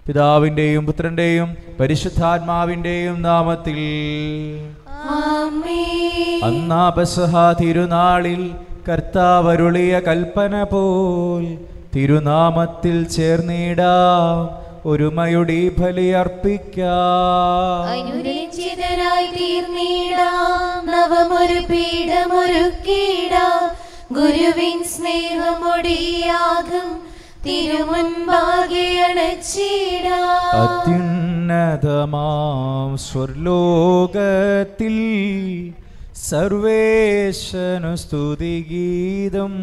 പിതാവിൻ്റെയും പുത്രൻ്റെയും പരിശുദ്ധാത്മാവിൻ്റെയും നാമത്തിൽ ആമേൻ അന്നാ പെസഹ തിരുനാളിൽ കർത്താവരുളിയ കൽപ്പന പോൽ തിരുനാമത്തിൽ ചേർന്നിടാം ഒരുമയുടെ ഈ ബലി അർപ്പിക്കാം അനുരഞ്ജിതരായി തീർന്നിടാം നവമൊരു പീഠമൊരുക്കിടാം ഗുരുവിൻ സ്നേഹമൊടിയാകും തിരുമുൻപാകെ അണച്ചിടാം അത്യുന്നതമാം സ്വർലോകത്തിൽ സർവേശനു സ്തുതിഗീതം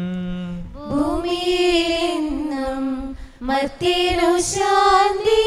ഭൂമിയിലെന്നും മർത്യനു ശാന്തി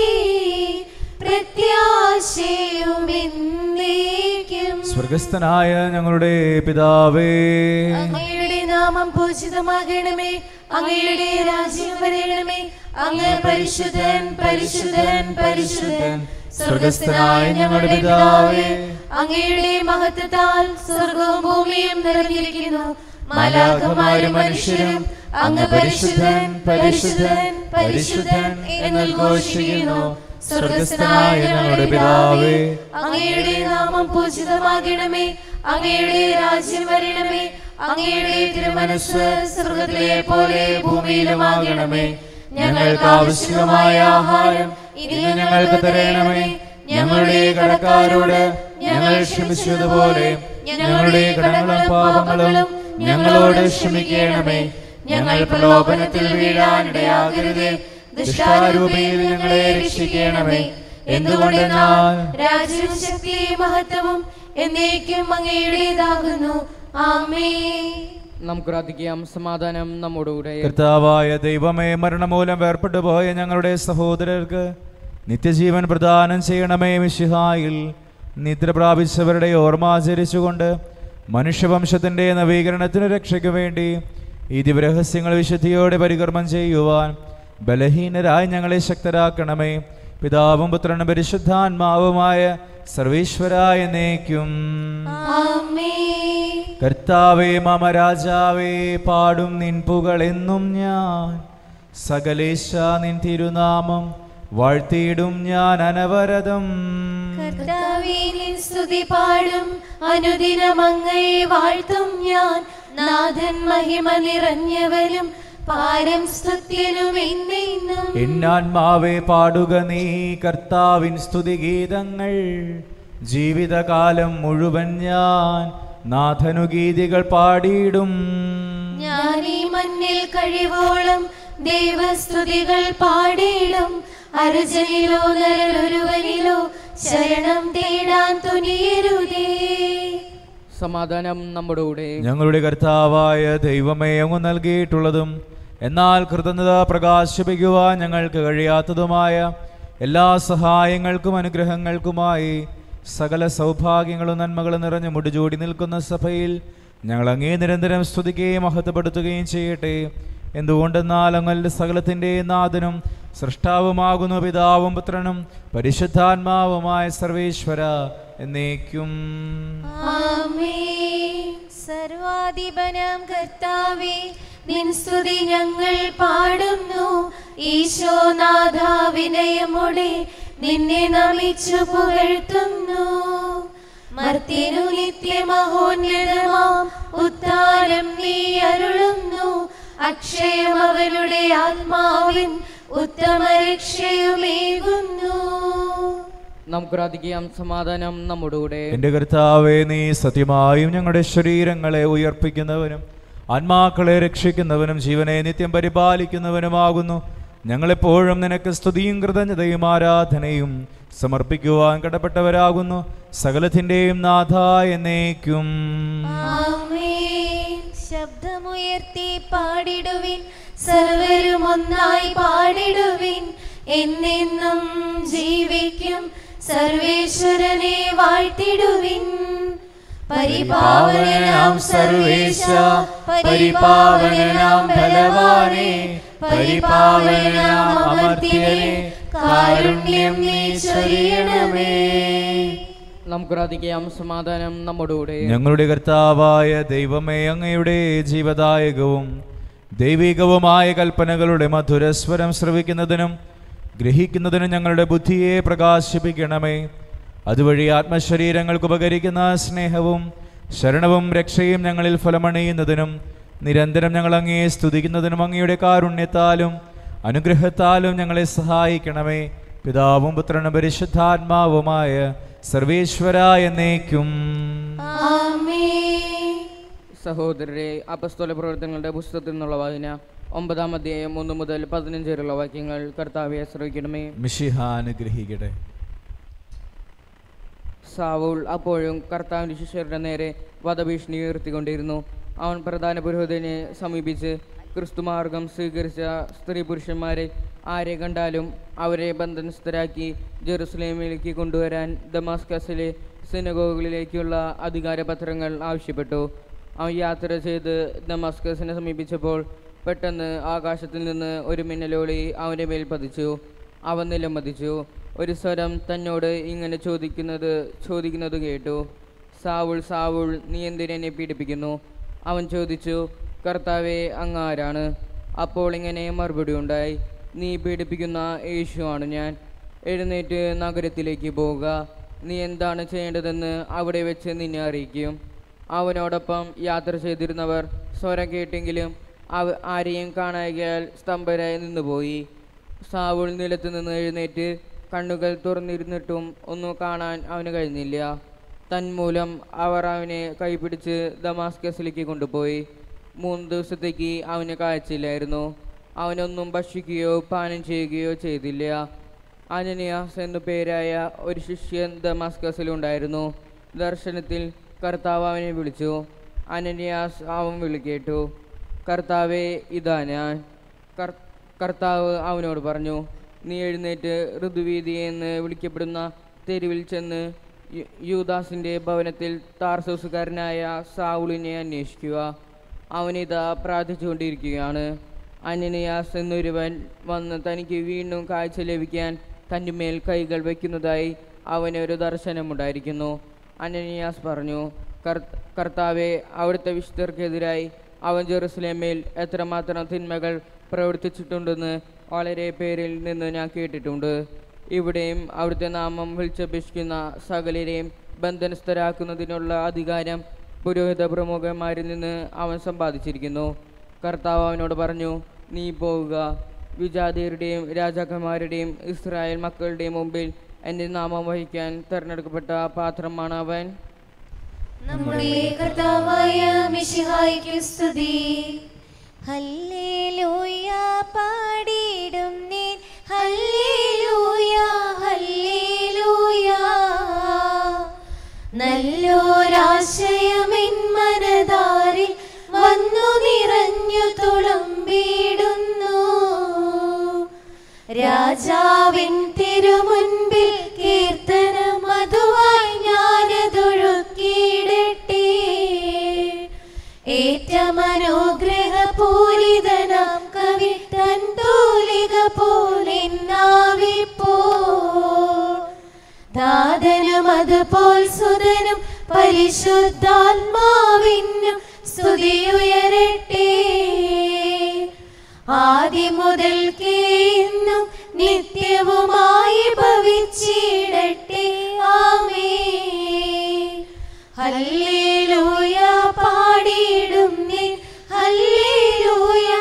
പ്രത്യാശയുമെന്നേക്കും സ്വർഗസ്ഥനായ ഞങ്ങളുടെ പിതാവേ അങ്ങയുടെ നാമം പൂജിതമാകണമേ അങ്ങയുടെ രാജ്യം വരണമേ അങ്ങ് പരിശുദ്ധൻ പരിശുദ്ധൻ പരിശുദ്ധൻ സ്വർഗസ്ഥനായ ഞങ്ങളുടെ പിതാവേ അങ്ങയുടെ മഹത്വത്താൽ സ്വർഗവും ഭൂമിയും നിറഞ്ഞിരിക്കുന്നു മാലാഖമാരും മനുഷ്യരും അങ്ങ് പരിശുദ്ധൻ പരിശുദ്ധൻ പരിശുദ്ധൻ എന്ന് ഘോഷിക്കുന്നു സ്വർഗസ്ഥനായ ഞങ്ങളുടെ പിതാവേ അങ്ങയുടെ നാമം പൂജിതമാകണമേ അങ്ങയുടെ രാജ്യം വരണമേ അങ്ങയുടെ തിരുമനസ് സ്വർഗത്തിലെ പോലെ ഭൂമിയിലുമാകണമേ ഞങ്ങൾക്ക് ആവശ്യമായ ആഹാരം ഇന്ന് ഞങ്ങൾക്ക് തരണമേ ഞങ്ങളുടെ കടക്കാരോട് ഞങ്ങൾ ക്ഷമിച്ചതുപോലെ ഞങ്ങളുടെ കടങ്ങളും പാപങ്ങളും ഞങ്ങളോട് ക്ഷമിക്കണമേ ഞങ്ങൾ പ്രലോഭനത്തിൽ വീഴാനിടയാകരുതേ ദുഷ്ടാരൂപിയിൽ ഞങ്ങളെ രക്ഷിക്കണമേ എന്തുകൊണ്ടെന്നാൽ രാജ്യവും ശക്തിയും മഹത്വവും എന്നേക്കും അങ്ങയുടേതാകുന്നു ആമേ നമുക്ക് പ്രാർത്ഥിക്കാം സമാധാനം നമ്മോടുകൂടെ കർത്താവായ ദൈവമേ മരണമൂലം വേർപെട്ടു പോയ ഞങ്ങളുടെ സഹോദരർക്ക് നിത്യജീവൻ പ്രദാനം ചെയ്യണമേ മിശിഹായിൽ നിദ്ര പ്രാപിച്ചവരുടെ ഓർമ്മ ആചരിച്ചുകൊണ്ട് മനുഷ്യവംശത്തിൻ്റെ നവീകരണത്തിന് രക്ഷയ്ക്ക് വേണ്ടി ഈ ദിവരഹസ്യങ്ങൾ വിശുദ്ധിയോടെ പരികർമ്മം ചെയ്യുവാൻ ബലഹീനരായി ഞങ്ങളെ ശക്തരാക്കണമേ പിതാവും പുത്രനും പരിശുദ്ധാത്മാവുമായ സർവീശ്വരായ നേക്കും ആമേ കർത്താവേ മമ രാജാവേ പാടും നിൻ പുകളെന്നും ഞാൻ സകലേശ നിൻ തിരുനാമം വാഴ്ത്തിയിടും ഞാൻ അനവരതം കർത്താവേ നിൻ സ്തുതി പാടും അനുദിനം അങ്ങയെ വാഴ്ത്തും ഞാൻ നാഥൻ മഹിമ നിറഞ്ഞവരും പാരം സ്തുത്യനും എന്നെന്നും എന്നാത്മാവേ പാടുക നീ കർത്താവിൻ സ്തുതിഗീതങ്ങൾ ജീവിതകാലം മുഴുവൻ ഞാൻ നാഥനുഗീതികൾ പാടിയിടും ഞാൻ ഈ മണ്ണിൽ കഴിവോളം ദൈവസ്തുതികൾ പാടിയിടും അർജനിലോ നരലൊരുവനിലോ ശരണം തേടാൻ തുനിയരുതേ സമാധാനം നമ്മോടുകൂടെ ഞങ്ങളുടെ കർത്താവായ ദൈവമേ അങ്ങ് നൽകിയിട്ടുള്ളതും എന്നാൽ കൃതജ്ഞത പ്രകാശിപ്പിക്കുവാൻ ഞങ്ങൾക്ക് കഴിയാത്തതുമായ എല്ലാ സഹായങ്ങൾക്കും അനുഗ്രഹങ്ങൾക്കുമായി സകല സൗഭാഗ്യങ്ങളും നന്മകളും നിറഞ്ഞു മുടിചൂടി നിൽക്കുന്ന സഭയിൽ ഞങ്ങൾ അങ്ങേ നിരന്തരം സ്തുതിക്കുകയും മഹത്വപ്പെടുത്തുകയും ചെയ്യട്ടെ എന്തുകൊണ്ടെന്നാൽ അങ്ങയുടെ സകലത്തിൻ്റെ നാഥനും സൃഷ്ടാവുമാകുന്നു പിതാവും പുത്രനും പരിശുദ്ധാത്മാവുമായ സർവേശ്വര എന്നേക്കും ആമേൻ. സർവാധിപനാം കർത്താവേ നിൻ സ്തുതി ഞങ്ങൾ പാടുന്നു ഈശോനാഥ വിനയമോടെ നിന്നെ നമിച്ചു പുകഴ്ത്തുന്നു മർത്യനു നിത്യമഹോന്നതമാം ഉത്താനം നീ അരുളുന്നു അക്ഷയം അവരുടെ ആത്മാവിൻ ഉത്തമ രക്ഷയുമേകുന്നു നമുക്ക് പ്രാർത്ഥിക്കാം സമാധാനം നമ്മോടുകൂടെ എന്റെ കർത്താവെ നീ സത്യമായും ഞങ്ങളുടെ ശരീരങ്ങളെ ഉയർപ്പിക്കുന്നവനും ആത്മാക്കളെ രക്ഷിക്കുന്നവനും ജീവനെ നിത്യം പരിപാലിക്കുന്നവനുമാകുന്നു ഞങ്ങളെപ്പോഴും നിനക്ക് സ്തുതിയും കൃതജ്ഞതയും ആരാധനയും സമർപ്പിക്കുവാൻ കടപ്പെട്ടവരാകുന്നു സകലത്തിൻ്റെയും നാഥ എന്നേക്കും ആമേൻ. ശബ്ദമുയർത്തി പാടിടുവിൻ സർവരും ഒന്നായി പാടിടുവിൻ എന്നെന്നും ജീവിക്കും സർവേശ്വരനെ വാഴ്ത്തിടുവിൻ പരിപാവനാം സർവേശ പരിപാവനാം ബലവാനെ പരിപാവനാം അമർത്യനെ കാരുണ്യം നീ ചൊരിയണമേ നമുക്ക് പ്രാർത്ഥിക്കാം സമാധാനം നമ്മോടുകൂടെ ഞങ്ങളുടെ കർത്താവായ ദൈവമേ അങ്ങയുടെ ജീവദായകവും ദൈവികവുമായ കൽപ്പനകളുടെ മധുരസ്വരം ശ്രവിക്കുന്നതിനും ഗ്രഹിക്കുന്നതിന് ഞങ്ങളുടെ ബുദ്ധിയെ പ്രകാശിപ്പിക്കണമേ അതുവഴി ആത്മശരീരങ്ങൾക്ക് ഉപകരിക്കുന്ന സ്നേഹവും ശരണവും രക്ഷയും ഞങ്ങളിൽ ഫലമണിയുന്നതിനും നിരന്തരം ഞങ്ങൾ അങ്ങയെ സ്തുതിക്കുന്നതിനും അങ്ങയുടെ കാരുണ്യത്താലും അനുഗ്രഹത്താലും ഞങ്ങളെ സഹായിക്കണമേ പിതാവും പുത്രനും പരിശുദ്ധാത്മാവുമായ സർവേശ്വര എന്നേക്കും ആമേൻ സഹോദരരെ അപസ്തോല പ്രവർത്തനങ്ങളുടെ പുസ്തകത്തിൽ നിന്നുള്ള വായന ഒമ്പതാം അധ്യായം ഒന്ന് മുതൽ പതിനഞ്ച് വരെയുള്ള വാക്യങ്ങൾ കർത്താവെ ആശ്രയിക്കണമേ മിഷിഹ അനുഗ്രഹിക്കട്ടെ സാവൂൾ അപ്പോഴും കർത്താവിൻ്റെ ശിഷ്യരുടെ നേരെ വധഭീഷണി ഉയർത്തിക്കൊണ്ടിരുന്നു അവൻ പ്രധാന പുരോഹിതനെ സമീപിച്ച് ക്രിസ്തുമാർഗം സ്വീകരിച്ച സ്ത്രീ പുരുഷന്മാരെ ആരെ കണ്ടാലും അവരെ ബന്ധനസ്ഥരാക്കി ജെറുസലേമിലേക്ക് കൊണ്ടുവരാൻ ദമാസ്കസിലെ സിനഗോഗുകളിലേക്കുള്ള അധികാരപത്രങ്ങൾ ആവശ്യപ്പെട്ടു അവൻ യാത്ര ചെയ്ത് ദമാസ്കസിനെ സമീപിച്ചപ്പോൾ പെട്ടെന്ന് ആകാശത്തിൽ നിന്ന് ഒരു മിന്നലോളി അവൻ്റെ മേൽ പതിച്ചു അവൻ നിലംപതിച്ചു ഒരു സ്വരം തന്നോട് ഇങ്ങനെ ചോദിക്കുന്നത് ചോദിക്കുന്നത് കേട്ടു സാവുൾ സാവുൾ നീ എന്തിനെന്നെ പീഡിപ്പിക്കുന്നു അവൻ ചോദിച്ചു കർത്താവെ അങ്ങ് ആരാണ് അപ്പോൾ ഇങ്ങനെ മറുപടി ഉണ്ടായി നീ പീഡിപ്പിക്കുന്ന യേശുവാണ് ഞാൻ എഴുന്നേറ്റ് നഗരത്തിലേക്ക് പോവുക നീ എന്താണ് ചെയ്യേണ്ടതെന്ന് അവിടെ വെച്ച് നിന്നെ അറിയിക്കും അവനോടൊപ്പം യാത്ര ചെയ്തിരുന്നവർ സ്വരം കേട്ടെങ്കിലും അവ ആരെയും കാണായികയാൽ സ്തംഭരായി നിന്നുപോയി സാവുൾ നിലത്ത് നിന്ന് എഴുന്നേറ്റ് കണ്ണുകൾ തുറന്നിരുന്നിട്ടും ഒന്നും കാണാൻ അവന് കഴിഞ്ഞില്ല തന്മൂലം അവർ അവനെ കൈപിടിച്ച് ദമാസ്കസിലേക്ക് കൊണ്ടുപോയി മൂന്ന് ദിവസത്തേക്ക് അവന് കാഴ്ചയില്ലായിരുന്നു അവനൊന്നും ഭക്ഷിക്കുകയോ പാനം ചെയ്യുകയോ ചെയ്തില്ല അനനിയാസ് എന്നു പേരായ ഒരു ശിഷ്യൻ ദമാസ്കസിലുണ്ടായിരുന്നു ദർശനത്തിൽ കർത്താവ് അവനെ വിളിച്ചു അനനിയാസ് അവൻ വിളി കേട്ടു കർത്താവെ ഇതാ ഞാൻ കർ കർത്താവ് അവനോട് പറഞ്ഞു നീ എഴുന്നേറ്റ് ഋതുവീതി എന്ന് വിളിക്കപ്പെടുന്ന തെരുവിൽ ചെന്ന് യു- യൂദാസിൻ്റെ ഭവനത്തിൽ താർസോസുകാരനായ സാവുളിനെ അന്വേഷിക്കുക അവനിതാ പ്രാർത്ഥിച്ചുകൊണ്ടിരിക്കുകയാണ് അനനിയാസ് എന്നൊരുവൻ വന്ന് തനിക്ക് വീണ്ടും കാഴ്ച ലഭിക്കാൻ തൻ്റെ മേൽ കൈകൾ വയ്ക്കുന്നതായി അവനൊരു ദർശനമുണ്ടായിരിക്കുന്നു അനനിയാസ് പറഞ്ഞു "കർ- കർത്താവെ അവിടുത്തെ വിശുദ്ധർക്കെതിരായി അവൻ ജെറുസലേമിൽ എത്രമാത്രം തിന്മകൾ പ്രവർത്തിച്ചിട്ടുണ്ടെന്ന് വളരെ പേരിൽ നിന്ന് ഞാൻ കേട്ടിട്ടുണ്ട് ഇവിടെയും അവിടുത്തെ നാമം വിളിച്ചപേക്ഷിക്കുന്ന സകലരെയും ബന്ധനസ്ഥരാക്കുന്നതിനുള്ള അധികാരം പുരോഹിത പ്രമുഖന്മാരിൽ നിന്ന് അവൻ സമ്പാദിച്ചിരിക്കുന്നു കർത്താവ് അവനോട് പറഞ്ഞു നീ പോവുക വിജാതിയരുടെയും രാജാക്കന്മാരുടെയും ഇസ്രായേൽ മക്കളുടെയും മുമ്പിൽ എൻ്റെ നാമം വഹിക്കാൻ തിരഞ്ഞെടുക്കപ്പെട്ട പാത്രമാണ് അവൻ നമ്മുടെ കർത്താവായ മിശിഹായിക്ക് സ്തുതി ഹല്ലേലൂയ പാടിയിടും നീൻ ഹല്ലേലൂയ ഹല്ലേലൂയ നല്ലൊരാശയമെൻ മനതാരിൽ വന്നു നിറഞ്ഞു തുളുമ്പിടുന്നു രാജാവിൻ തിരുമുൻപിൽ കീർത്തന മധുവായി ഞാനതൊഴുക്കിയിടട്ടെ ഏറ്റമനുഗ്രഹപൂരിതനാം കവി തൻ തൂലിക പോലെന്നാവിപ്പോ ദാതനും അതുപോൽ സുതനും പരിശുദ്ധാത്മാവിനും സ്തുതിയുയരട്ടെ ആദ്യം മുതൽക്കേ ഇന്നും നിത്യവുമായി ഭവിച്ചിടട്ടെ ആമേ ഹല്ലേലൂയ പാടിയിടും നീ ഹല്ലേലൂയ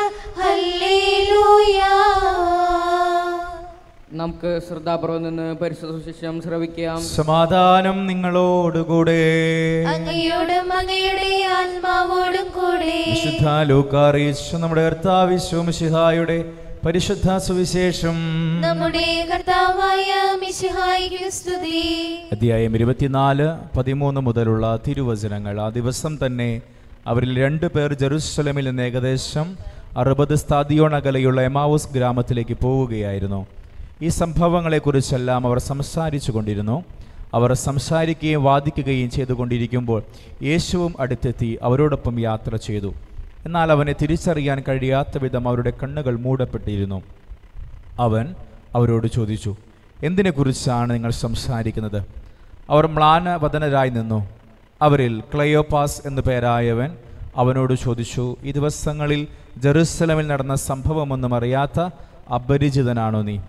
ഹല്ലേലൂയ നമുക്ക് ശ്രദ്ധാപൂർവം നിന്ന് പരിശുദ്ധ സുശേഷം ശ്രവിക്കാം സമാധാനം നിങ്ങളോടുകൂടെ അങ്ങയോടും അങ്ങയുടെ ആത്മാവോടും കൂടെ വിശുദ്ധ ലൂക്കാറിയിച്ചു നമ്മുടെ കർത്താവിശ്വമിഷിഹായുടെ പരിശുദ്ധ സുവിശേഷം നമ്മുടെ കർത്താവായ മിശിഹായിക്ക് സ്തുതി അധ്യായം ഇരുപത്തിനാല് പതിമൂന്ന് മുതലുള്ള തിരുവചനങ്ങൾ ആ ദിവസം തന്നെ അവരിൽ രണ്ടു പേർ ജെറുസലമിൽ നിന്ന് ഏകദേശം അറുപത് സ്ഥാദിയോൺ അകലെയുള്ള എമാവൂസ് ഗ്രാമത്തിലേക്ക് പോവുകയായിരുന്നു ഈ സംഭവങ്ങളെക്കുറിച്ചെല്ലാം അവർ സംസാരിച്ചു കൊണ്ടിരുന്നു അവർ സംസാരിക്കുകയും വാദിക്കുകയും ചെയ്തുകൊണ്ടിരിക്കുമ്പോൾ യേശുവും അടുത്തെത്തി അവരോടൊപ്പം യാത്ര ചെയ്തു എന്നാൽ അവനെ തിരിച്ചറിയാൻ കഴിയാത്ത വിധം അവരുടെ കണ്ണുകൾ മൂടപ്പെട്ടിരുന്നു അവൻ അവരോട് ചോദിച്ചു എന്തിനെക്കുറിച്ചാണ് നിങ്ങൾ സംസാരിക്കുന്നത് അവർ മ്ലാനവദനരായി നിന്നു അവരിൽ ക്ലയോപാസ് എന്നു പേരായവൻ അവനോട് ചോദിച്ചു ഈ ദിവസങ്ങളിൽ ജെറുസലമിൽ നടന്ന സംഭവമൊന്നും അറിയാത്ത അപരിചിതനാണോ നീ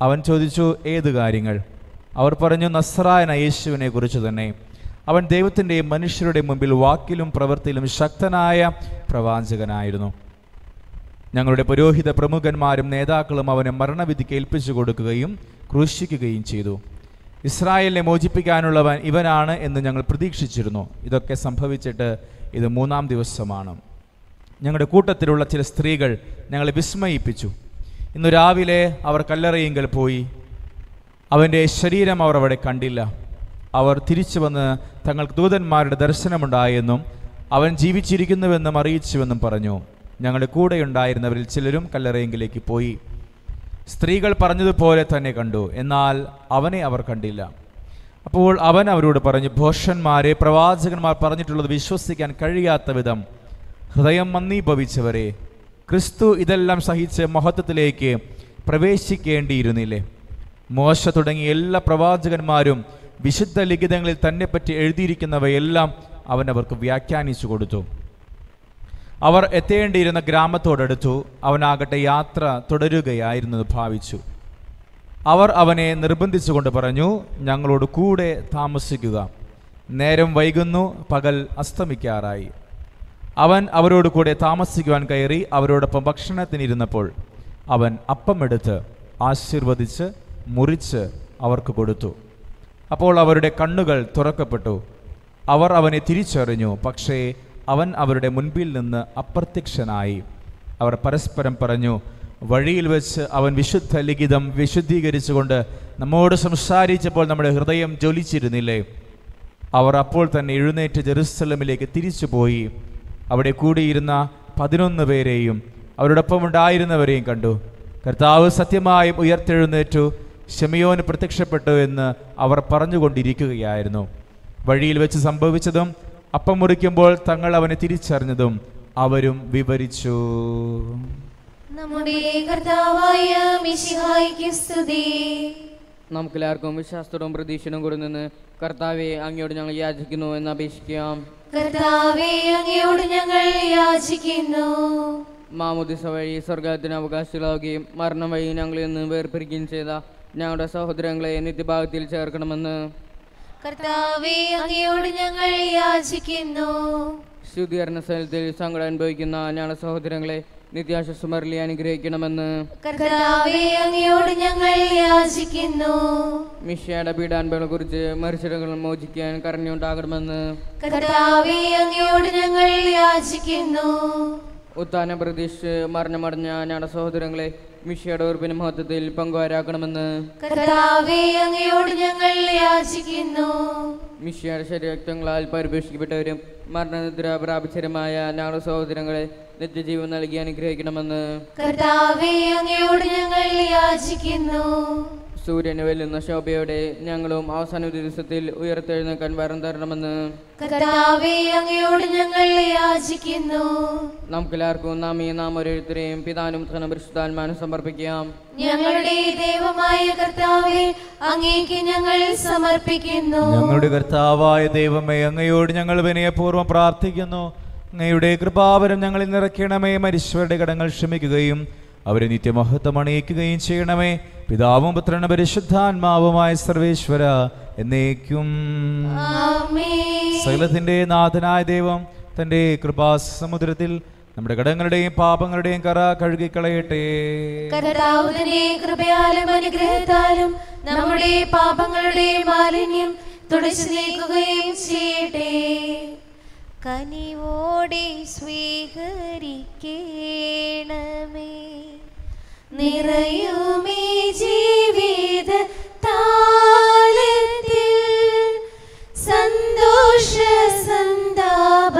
അവൻ ചോദിച്ചു ഏത് കാര്യങ്ങൾ അവർ പറഞ്ഞു നസ്രായന യേശുവിനെ കുറിച്ച് തന്നെ അവൻ ദൈവത്തിൻ്റെയും മനുഷ്യരുടെ മുമ്പിൽ വാക്കിലും പ്രവൃത്തിയിലും ശക്തനായ പ്രവാചകനായിരുന്നു ഞങ്ങളുടെ പുരോഹിത പ്രമുഖന്മാരും നേതാക്കളും അവനെ മരണവിധിക്ക് ഏൽപ്പിച്ചു കൊടുക്കുകയും ക്രൂശിക്കുകയും ചെയ്തു ഇസ്രായേലിനെ മോചിപ്പിക്കാനുള്ളവൻ ഇവനാണ് എന്ന് ഞങ്ങൾ പ്രതീക്ഷിച്ചിരുന്നു ഇതൊക്കെ സംഭവിച്ചിട്ട് ഇത് മൂന്നാം ദിവസമാണ് ഞങ്ങളുടെ കൂട്ടത്തിലുള്ള ചില സ്ത്രീകൾ ഞങ്ങളെ വിസ്മയിപ്പിച്ചു ഇന്നു രാവിലെ അവർ കല്ലറയിങ്കൽ പോയി അവൻ്റെ ശരീരം അവർ അവിടെ കണ്ടില്ല അവർ തിരിച്ചു വന്ന് തങ്ങൾക്ക് ദൂതന്മാരുടെ ദർശനമുണ്ടായെന്നും അവൻ ജീവിച്ചിരിക്കുന്നുവെന്നും അറിയിച്ചുവെന്നും പറഞ്ഞു ഞങ്ങളുടെ കൂടെയുണ്ടായിരുന്നവരിൽ ചിലരും കല്ലറയെങ്കിലേക്ക് പോയി സ്ത്രീകൾ പറഞ്ഞതുപോലെ തന്നെ കണ്ടു എന്നാൽ അവനെ അവർ കണ്ടില്ല അപ്പോൾ അവൻ അവരോട് പറഞ്ഞു ഭോഷന്മാരെ പ്രവാചകന്മാർ പറഞ്ഞിട്ടുള്ളത് വിശ്വസിക്കാൻ കഴിയാത്ത വിധം ഹൃദയം മന്ദീഭവിച്ചവരെ ക്രിസ്തു ഇതെല്ലാം സഹിച്ച് മഹത്വത്തിലേക്ക് പ്രവേശിക്കേണ്ടിയിരുന്നില്ലേ മോശ തുടങ്ങിയ എല്ലാ പ്രവാചകന്മാരും വിശുദ്ധ ലിഖിതങ്ങളിൽ തന്നെപ്പറ്റി എഴുതിയിരിക്കുന്നവയെല്ലാം അവൻ അവർക്ക് വ്യാഖ്യാനിച്ചു കൊടുത്തു അവർ എത്തേണ്ടിയിരുന്ന ഗ്രാമത്തോടടുത്തു അവനാകട്ടെ യാത്ര തുടരുകയായിരുന്നത് ഭാവിച്ചു അവർ അവനെ നിർബന്ധിച്ചുകൊണ്ട് പറഞ്ഞു ഞങ്ങളോട് കൂടെ താമസിക്കുക നേരം വൈകുന്നു പകൽ അസ്തമിക്കാറായി അവൻ അവരോട് കൂടെ താമസിക്കുവാൻ കയറി അവരോടൊപ്പം ഭക്ഷണത്തിനിരുന്നപ്പോൾ അവൻ അപ്പമെടുത്ത് ആശീർവദിച്ച് മുറിച്ച് അവർക്ക് കൊടുത്തു അപ്പോൾ അവരുടെ കണ്ണുകൾ തുറക്കപ്പെട്ടു അവർ അവനെ തിരിച്ചറിഞ്ഞു പക്ഷേ അവൻ അവരുടെ മുൻപിൽ നിന്ന് അപ്രത്യക്ഷനായി അവർ പരസ്പരം പറഞ്ഞു വഴിയിൽ വെച്ച് അവൻ വിശുദ്ധ ലിഖിതം വിശുദ്ധീകരിച്ചുകൊണ്ട് നമ്മോട് സംസാരിച്ചപ്പോൾ നമ്മുടെ ഹൃദയം ജ്വലിച്ചിരുന്നില്ലേ അവർ അപ്പോൾ തന്നെ എഴുന്നേറ്റ് ജെറുസലമിലേക്ക് തിരിച്ചുപോയി അവിടെ കൂടിയിരുന്ന പതിനൊന്ന് പേരെയും അവരോടൊപ്പം ഉണ്ടായിരുന്നവരെയും കണ്ടു കർത്താവ് സത്യമായും ഉയർത്തെഴുന്നേറ്റു ഷെമിയോന് പ്രത്യക്ഷപ്പെട്ടു എന്ന് അവർ പറഞ്ഞുകൊണ്ടിരിക്കുകയായിരുന്നു വഴിയിൽ വെച്ച് സംഭവിച്ചതും അപ്പം മുറിക്കുമ്പോൾ തങ്ങൾ അവനെ തിരിച്ചറിഞ്ഞതും അവരും വിവരിച്ചു നമ്മുടെ കർത്താവായ മിശിഹായിക്ക് സ്തുതി നമുക്കെല്ലാവർക്കും വിശ്വാസത്തോടും പ്രതീക്ഷയോടും കൂടി നിന്ന് കർത്താവെ അങ്ങയോട് ഞങ്ങൾ യാചിക്കുന്നു എന്ന് അപേക്ഷിക്കാം കർത്താവെ അങ്ങയോട് ഞങ്ങൾ യാചിക്കുന്നു മാമുദിസ വഴി സ്വർഗത്തിന് അവകാശികളാവുകയും മരണം വഴി ഞങ്ങളിൽ നിന്ന് വേർപിരിക്കുകയും ചെയ്ത ഞങ്ങളുടെ സഹോദരങ്ങളെ നിത്യഭാഗത്തിൽ ചേർക്കണമെന്ന് കർത്താവെ അങ്ങയോട് ഞങ്ങൾ യാചിക്കുന്നു ശുദ്ധീകരണ സ്ഥലത്തിൽ സങ്കടം അനുഭവിക്കുന്ന ഞങ്ങളുടെ സഹോദരങ്ങളെ നിത്യാശ്വസമരലി അനുഗ്രഹിക്കണമെന്ന് കർത്താവെ അങ്ങയോട് ഞങ്ങൾ യാചിക്കുന്നു മിഷയുടെ പീഡാൻപകളെ കുറിച്ച് മരിച്ചിടങ്ങൾ മോചിക്കാൻ കരഞ്ഞുണ്ടാകണമെന്ന് കർത്താവെ അങ്ങയോട് ഞങ്ങൾ യാചിക്കുന്നു ഉത്താന പ്രതീക്ഷിച്ച് മരണമടഞ്ഞ ഞങ്ങളുടെ സഹോദരങ്ങളെ മിഷയുടെ ഉറപ്പിന് മഹത്വത്തിൽ പങ്കുവരാക്കണമെന്ന് കർത്താവെ അങ്ങയോട് ഞങ്ങൾ യാചിക്കുന്നു മിഷയുടെ ശരീരക്തങ്ങളാൽ പരിപോഷിക്കപ്പെട്ടവരും മരണനിദ്ര പ്രാപിച്ചരുമായ ഞങ്ങളുടെ സഹോദരങ്ങളെ നിത്യജീവൻ നൽകി അനുഗ്രഹിക്കണമെന്ന് കർത്താവെ അങ്ങയോട് ഞങ്ങൾ യാചിക്കുന്നു സൂര്യന് വെല്ലുന്ന ശോഭയോടെ ഞങ്ങളും അവസാന ദിവസത്തിൽ ഉയർത്തെഴുന്നേക്കാൻ വരം തരണമെന്ന് കർത്താവെ അങ്ങയോട് ഞങ്ങൾ യാചിക്കുന്നു നമുക്കെല്ലാവർക്കും നാം ഈ നാം ഓരോരുത്തരെയും പിതാനും തന പരിശുദ്ധാത്മാനും സമർപ്പിക്കാം ഞങ്ങളുടെ ദൈവമായ കർത്താവെ അങ്ങേക്ക് ഞങ്ങൾ സമർപ്പിക്കുന്നു ഞങ്ങളുടെ കർത്താവായ ദൈവമേ അങ്ങയോട് ഞങ്ങൾ വിനയപൂർവ്വം പ്രാർത്ഥിക്കുന്നു അങ്ങയുടെ കൃപാവരം ഞങ്ങളിൽ നിറയ്ക്കണമേ മരിച്ചവരുടെ കടങ്ങൾ ക്ഷമിക്കുകയും അവരെ നിത്യമഹത്വം അണിയിക്കുകയും ചെയ്യണമേ പിതാവും പുത്രനും പരിശുദ്ധാത്മാവുമായ സർവേശ്വര എന്നേക്കും ആമേൻ സകലത്തിന്റെ നാഥനായ ദൈവം തന്റെ കൃപാസമുദ്രത്തിൽ നമ്മുടെ കടങ്ങളുടെയും പാപങ്ങളുടെയും കറ കഴുകിക്കളയട്ടെ കർത്താവ് തന്നെ കൃപയാലും അനുഗ്രഹത്താലും നമ്മുടെ പാപങ്ങളുടെ മാലിന്യം തുടച്ചു നീക്കുകയും ചെയ്യട്ടെ കനിവോടെ സ്വീകരിക്കണമേ നിറയുമേ ജീവിത താലത്തിൽ സന്തോഷ സന്താപ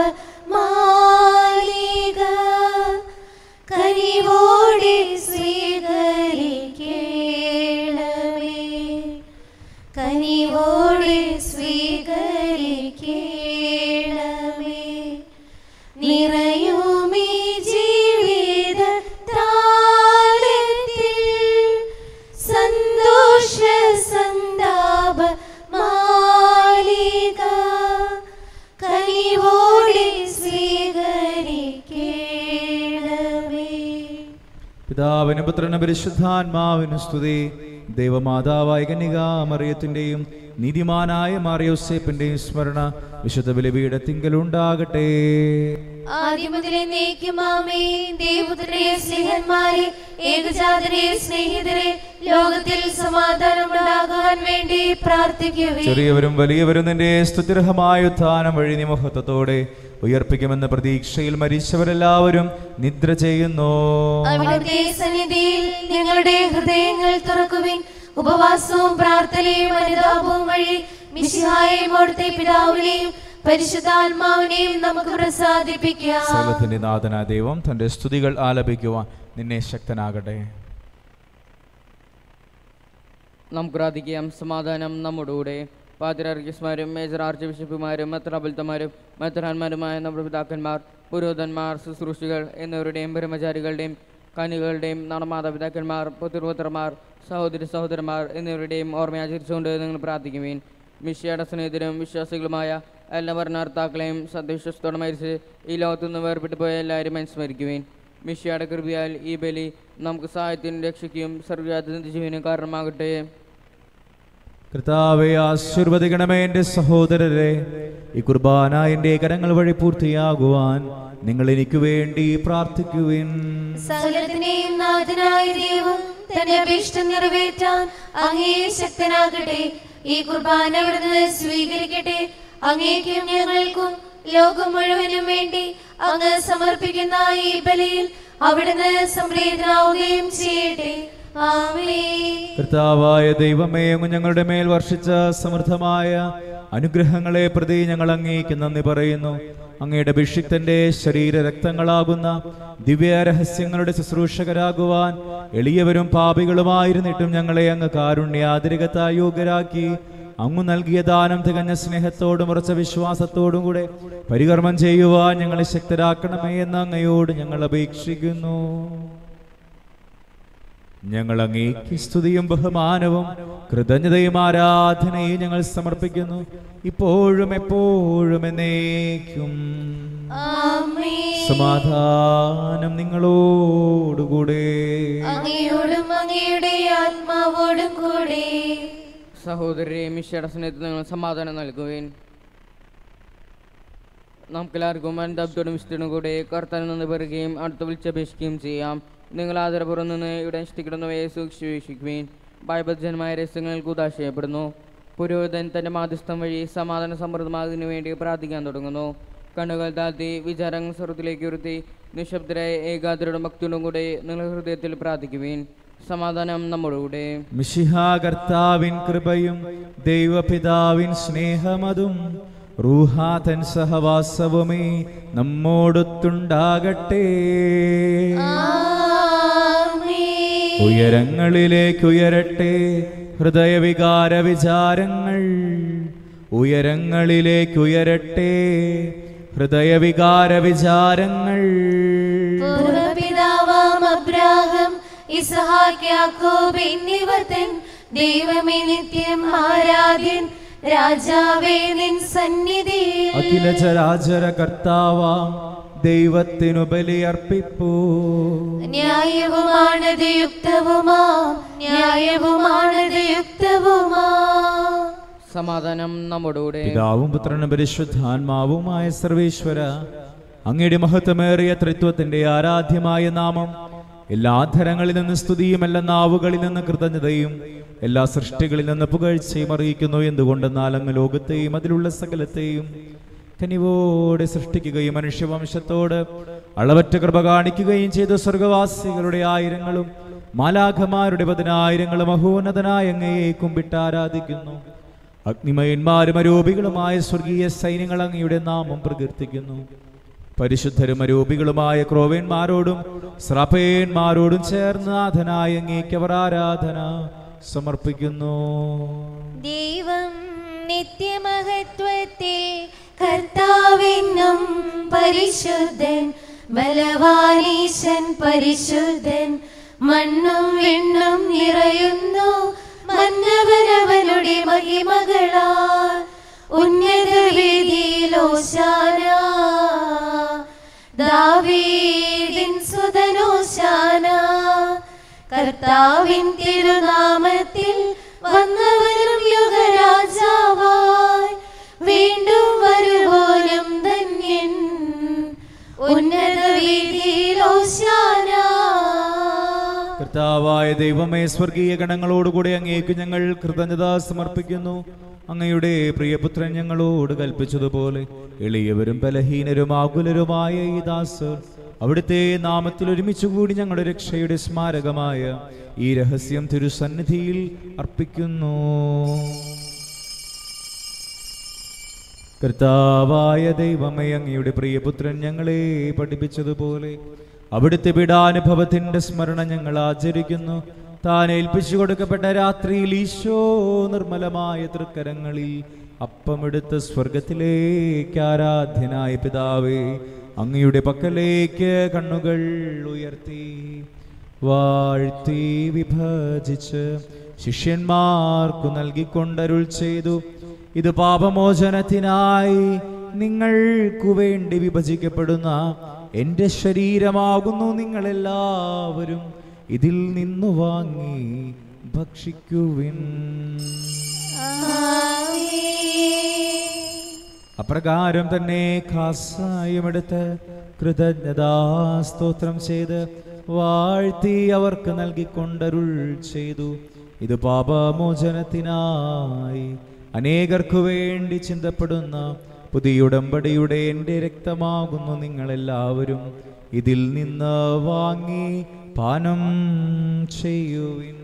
മാലിക കനിവോടെ സ്വീകരിക്കണമേ കനിവോടെ സ്വീകരിക്കണമേ നിറയുമേ ജീവിത താലത്തിൽ സന്തോഷ സന്താപ മാലിക കനിവോടെ സ്വീകരിക്കണമേ പിതാവിനും പുത്രനും പരിശുദ്ധാത്മാവിനും സ്തുതി ദൈവമാതാവായ കന്യകാമറിയത്തിൻ്റെയും നീതിമാനായ മാറിയോസേപ്പിൻ്റെയും സ്മരണ വിശുദ്ധ ബലിപീഠത്തിങ്കലുണ്ടാകട്ടെ ആദ്യമുതലേ നീക്കുമാമേ ദേവപുത്രരെ സ്നേഹന്മാരെ ഏകജാതരെ സ്നേഹിതരെ ലോകത്തിൽ സമാധാനം ഉണ്ടാകാൻ വേണ്ടി പ്രാർത്ഥിക്കുവേ ചെറിയവരും വലിയവരും നിന്റെ സ്തുതിർഹമായ ഉത്ഥാനം വഴി നിമഹത്വത്തോടെ ഉയർപ്പിക്കുമെന്ന പ്രതീക്ഷയിൽ മരിച്ചവരെല്ലാവരും നിദ്ര ചെയ്യുന്നു അവിടുത്തെ സന്നിധിയിൽ ഞങ്ങളുടെ ഹൃദയങ്ങൾ തുറക്കുവിൻ ഉപവാസവും പ്രാർത്ഥനയും അനുതാപവും വഴി മിശിഹായെയും അവിടുത്തെ പിതാവിനെയും പരിശുദ്ധാത്മാവിനെയും നമുക്ക് പ്രസാദിപ്പിക്കാം സകലത്തിന്റെ നാഥനായ ദൈവം തന്റെ സ്തുതികൾ ആലപിക്കുവാൻ നിന്നെ ശക്തനാകട്ടെ നമുക്ക് പ്രാർത്ഥിക്കാം സമാധാനം നമ്മുടെ കൂടെ പാതിരാർക്കിസ്മാരും മേജർ ആർച്ച് ബിഷപ്പുമാരും മെത്രാബുൽത്തമാരും മെത്രാന്മാരുമായ നമ്മുടെ പിതാക്കന്മാർ പുരോധന്മാർ ശുശ്രൂഷികൾ എന്നിവരുടെയും ബ്രഹ്മചാരികളുടെയും കനികളുടെയും നടമാതാപിതാക്കന്മാർ പുത്രപുത്രന്മാർ സഹോദരി സഹോദരന്മാർ എന്നിവരുടെയും ഓർമ്മയാചരിച്ചുകൊണ്ട് നിങ്ങൾ പ്രാർത്ഥിക്കുവീൻ മിഷ്യയുടെ സ്നേഹിതരും വിശ്വാസികളുമായ എല്ലാ ഭരണകർത്താക്കളെയും സത്യവിശ്വസത്തോടെ മരിച്ച് ഈ ലോകത്തുനിന്ന് വേർപെട്ടു പോയ എല്ലാവരും അനുസ്മരിക്കുവീൻ മിഷ്യയുടെ കൃപയാൽ ഈ ബലി നമുക്ക് സഹായത്തിനും രക്ഷയ്ക്കും സർവ്വജാതി ജീവനും കാരണമാകട്ടെ കർത്താവെ ആശീർവദിക്കണമേ എൻ്റെ സഹോദരരെ ഈ കുർബാന എൻ്റെ കരങ്ങൾ വഴി പൂർത്തിയാകുവാൻ നിങ്ങൾ എനിക്ക് വേണ്ടി പ്രാർത്ഥിക്കുവിൻ സകലത്തിനെയും നാഥനായ ദൈവം തന്റെ അഭീഷ്ടം നിറവേറ്റാൻ അങ്ങേ ശക്തനാകട്ടെ ഈ കുർബാന അവിടുന്ന് സ്വീകരിക്കട്ടെ അങ്ങേക്കും ഞങ്ങൾക്കും ലോകം മുഴുവനും വേണ്ടി അങ്ങ് സമർപ്പിക്കുന്ന ഈ ബലിയിൽ അവിടുന്ന് സംപ്രീതനാവുകയും ചെയ്യട്ടെ ആമേ കർത്താവായ ദൈവമേ അങ്ങ് ഞങ്ങളുടെ മേൽ വർഷിച്ച സമൃദ്ധമായ അനുഗ്രഹങ്ങളെ പ്രതി ഞങ്ങൾ അങ്ങേക്ക് നന്ദി പറയുന്നു അങ്ങയുടെ അഭിഷിക്തന്റെ ശരീര രക്തങ്ങളാകുന്ന ദിവ്യ രഹസ്യങ്ങളുടെ ശുശ്രൂഷകരാകുവാൻ എളിയവരും പാപികളുമായിരുന്നിട്ടും ഞങ്ങളെ അങ്ങ് കാരുണ്യാതിരികത്തായി യോഗ്യരാക്കി അങ്ങ് നൽകിയ ദാനം തികഞ്ഞ സ്നേഹത്തോടും ഉറച്ച വിശ്വാസത്തോടും കൂടെ പരികർമ്മം ചെയ്യുവാൻ ഞങ്ങളെ ശക്തരാക്കണമേ എന്ന് അങ്ങയോട് ഞങ്ങൾ അപേക്ഷിക്കുന്നു ഞങ്ങൾ അങ്ങേക്ക് സ്തുതിയും ബഹുമാനവും കൃതജ്ഞതയും ആരാധനയും ഞങ്ങൾ സമർപ്പിക്കുന്നു ഇപ്പോഴും എപ്പോഴും എന്നേക്കും ആമേ സമാധാനം നിങ്ങളോടുകൂടെ അങ്ങയോടും അങ്ങയുടെ ആത്മാവോടും കൂടെ സഹോദരരെ മിഷ്യയുടെ സ്നേഹത്തിൽ നിങ്ങൾ സമാധാനം നൽകുവേൻ നമുക്കെല്ലാവർക്കും അനന്തത്തോടും വിശുദ്ധനും കൂടെ കർത്താവിൽ നിന്ന് പെറുകയും അടുത്ത് വിളിച്ചപേക്ഷിക്കുകയും ചെയ്യാം നിങ്ങൾ ആദരപുറം നിന്ന് ഇവിടെ അനുഷ്ഠിക്കുന്നവയെ സൂക്ഷിക്കുകയും ഭയബദ്ധജനമായ രഹസ്യങ്ങൾക്ക് ഉദാശയപ്പെടുന്നു പുരോഹിതൻ തന്റെ മാധ്യസ്ഥം വഴി സമാധാന സമൃദ്ധമാകുന്നതിനു വേണ്ടി പ്രാർത്ഥിക്കാൻ തുടങ്ങുന്നു കണ്ണുകൾ താഴ്ത്തി വിചാരങ്ങൾ സ്വർഗത്തിലേക്ക് ഉയർത്തി നിശബ്ദരായ ഏകാഗ്രയുടെ ഭക്തിയോടും കൂടെ നിങ്ങൾ ഹൃദയത്തിൽ പ്രാർത്ഥിക്കുവീൻ സമാധാനം നമ്മോടുകൂടെ മിശിഹാ കർത്താവിൻ കൃപയും ദൈവപിതാവിൻ സ്നേഹമതും റൂഹാതൻ സഹവാസവുമേ നമ്മോടൊത്തുണ്ടാകട്ടെ ആമേ ഉയരങ്ങളിലേക്ക് ഉയരട്ടെ ഹൃദയവികാര വിചാരങ്ങൾ ഉയരങ്ങളിലേക്ക് ഉയരട്ടെ ഹൃദയവികാര വിചാരങ്ങൾ പൂർവപിതാവാം അബ്രാഹം ഇസഹാക്ക് യാക്കോബ് എന്നിവർ തൻ ദൈവമേ നിത്യം ആരാധ്യൻ രാജാവേ നിൻ സന്നിധിയിൽ അഖില ചരാചര കർത്താവാം ദൈവത്തിനു ബലിയർപ്പിപ്പൂ ന്യായവുമാണത് യുക്തവുമാ ന്യായവുമാണത് യുക്തവുമാ സമാധാനം നമ്മോടുകൂടെ പിതാവും പുത്രനും പരിശുദ്ധാത്മാവുമായ സർവേശ്വര അങ്ങയുടെ മഹത്വമേറിയ ത്രിത്വത്തിന്റെ ആരാധ്യമായ നാമം എല്ലാ ധരങ്ങളിൽ നിന്ന് സ്തുതിയും എല്ലാ നാവുകളിൽ നിന്ന് കൃതജ്ഞതയും എല്ലാ സൃഷ്ടികളിൽ നിന്ന് പുകഴ്ചയും അറിയിക്കുന്നു എന്തുകൊണ്ടെന്നാൽ അങ്ങ് ലോകത്തെയും അതിലുള്ള സകലത്തെയും കനിവോടെ സൃഷ്ടിക്കുകയും മനുഷ്യവംശത്തോട് അളവറ്റ കൃപ കാണിക്കുകയും ചെയ്ത സ്വർഗവാസികളുടെ ആയിരങ്ങളും മാലാഖമാരുടെ പതിനായിരങ്ങളും അഹോന്നതനായ അങ്ങയെ കുമ്പിട്ട് ആരാധിക്കുന്നു അഗ്നിമയന്മാരും അരൂപികളുമായ സ്വർഗീയ സൈന്യങ്ങൾ അങ്ങയുടെ നാമം പ്രകീർത്തിക്കുന്നു പരിശുദ്ധരും അരൂപികളുമായ ക്രോവേന്മാരോടും സ്രപേന്മാരോടും ചേർന്ന് നാഥനായ അങ്ങേക്ക് അവർ ആരാധന സമർപ്പിക്കുന്നു ദൈവം നിത്യമഹത്വത്തിൽ കർത്താവെന്നും പരിശുദ്ധൻ ബലവാനീശൻ പരിശുദ്ധൻ മണ്ണും വിണ്ണും നിറയുന്നു മന്നവനവനുടെ മഹിമകളാൽ ഉന്നത വേദിയിലോശാന ദാവീദിൻ സുതനോശാന കർത്താവിൻ തിരുനാമത്തിൽ വന്നവരും യുഗരാജാവായി വീണ്ടും വരുവോനും ധന്യൻ ഉന്നത വീതിയിലോശാന കർത്താവായ ദൈവമേ സ്വർഗീയ ഗണങ്ങളോടുകൂടി അങ്ങേക്ക് ഞങ്ങൾ കൃതജ്ഞത സമർപ്പിക്കുന്നു അങ്ങയുടെ പ്രിയപുത്രൻ ഞങ്ങളോട് കൽപ്പിച്ചതുപോലെ എളിയവരും ബലഹീനരും ആകുലരുമായ ഈ ദാസർ അവിടുത്തെ നാമത്തിൽ ഒരുമിച്ച് കൂടി ഞങ്ങളുടെ രക്ഷയുടെ സ്മാരകമായ ഈ രഹസ്യം തിരുസന്നിധിയിൽ അർപ്പിക്കുന്നു കർത്താവായ ദൈവമേ അങ്ങയുടെ പ്രിയപുത്രൻ ഞങ്ങളെ പഠിപ്പിച്ചതുപോലെ അവിടുത്തെ പീഡാനുഭവത്തിന്റെ സ്മരണ ഞങ്ങൾ ആചരിക്കുന്നു താൻ ഏൽപ്പിച്ചു കൊടുക്കപ്പെട്ട രാത്രിയിൽ ഈശോ നിർമ്മലമായ തൃക്കരങ്ങളിൽ അപ്പമെടുത്ത് സ്വർഗത്തിലേക്ക് ആരാധ്യനായ പിതാവേ അങ്ങയുടെ പക്കലേക്ക് കണ്ണുകൾ ഉയർത്തി വാഴ്ത്തി വിഭജിച്ച് ശിഷ്യന്മാർക്കു നൽകിക്കൊണ്ടരുൾ ചെയ്തു ഇത് പാപമോചനത്തിനായി നിങ്ങൾക്കു വേണ്ടി വിഭജിക്കപ്പെടുന്ന എന്റെ ശരീരമാകുന്നു നിങ്ങളെല്ലാവരും ഇതിൽ നിന്നു വാങ്ങി ഭക്ഷിക്കുവിൻ അപ്രകാരം തന്നെ കാസായമെടുത്ത് കൃതജ്ഞതാസ്തോത്രം ചെയ്ത് വാഴ്ത്തി അവർക്ക് നൽകിക്കൊണ്ടരുൾ ചെയ്തു ഇത് പാപമോചനത്തിനായി അനേകർക്കു വേണ്ടി ചിന്തപ്പെടുന്ന പുതിയ ഉടമ്പടിയുടെ എൻ്റെ രക്തമാകുന്നു നിങ്ങളെല്ലാവരും ഇതിൽ നിന്ന് വാങ്ങി പാനം ചെയ്യുവിൻ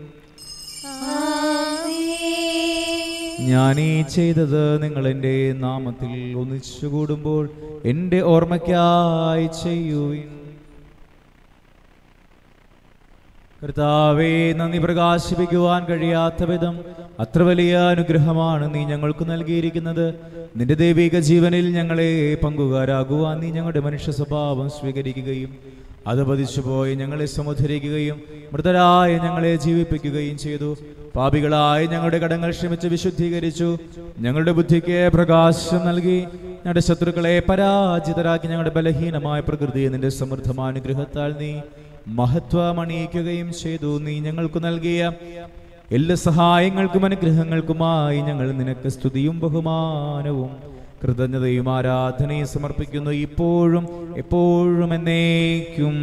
ഞാൻ ഈ ചെയ്തത് നിങ്ങൾ എൻ്റെ നാമത്തിൽ ഒന്നിച്ചു കൂടുമ്പോൾ എൻ്റെ ഓർമ്മയ്ക്കായി ചെയ്യുവിൻ കർത്താവേ നന്ദി പ്രകാശിപ്പിക്കുവാൻ കഴിയാത്ത വിധം അത്ര വലിയ അനുഗ്രഹമാണ് നീ ഞങ്ങൾക്ക് നൽകിയിരിക്കുന്നത് നിന്റെ ദൈവിക ജീവനിൽ ഞങ്ങളെ പങ്കുകാരാകുവാൻ നീ ഞങ്ങളുടെ മനുഷ്യ സ്വഭാവം സ്വീകരിക്കുകയും അത് പതിച്ചുപോയി ഞങ്ങളെ സമുദ്ധരിക്കുകയും മൃതരായ ഞങ്ങളെ ജീവിപ്പിക്കുകയും ചെയ്തു പാപികളായ ഞങ്ങളുടെ കടങ്ങൾ ക്ഷമിച്ച് വിശുദ്ധീകരിച്ചു ഞങ്ങളുടെ ബുദ്ധിക്ക് പ്രകാശം നൽകി ഞങ്ങളുടെ ശത്രുക്കളെ പരാജിതരാക്കി ഞങ്ങളുടെ ബലഹീനമായ പ്രകൃതിയെ നിന്റെ സമൃദ്ധമായ അനുഗ്രഹത്താൽ നീ മഹത്വമണിയിക്കുകയും ചെയ്തു നീ ഞങ്ങൾക്ക് നൽകിയ എല്ലാ സഹായങ്ങൾക്കും അനുഗ്രഹങ്ങൾക്കുമായി ഞങ്ങൾ നിനക്ക് സ്തുതിയും ബഹുമാനവും കൃതജ്ഞതയും ആരാധനയും സമർപ്പിക്കുന്നു ഇപ്പോഴും എപ്പോഴും എന്നേക്കും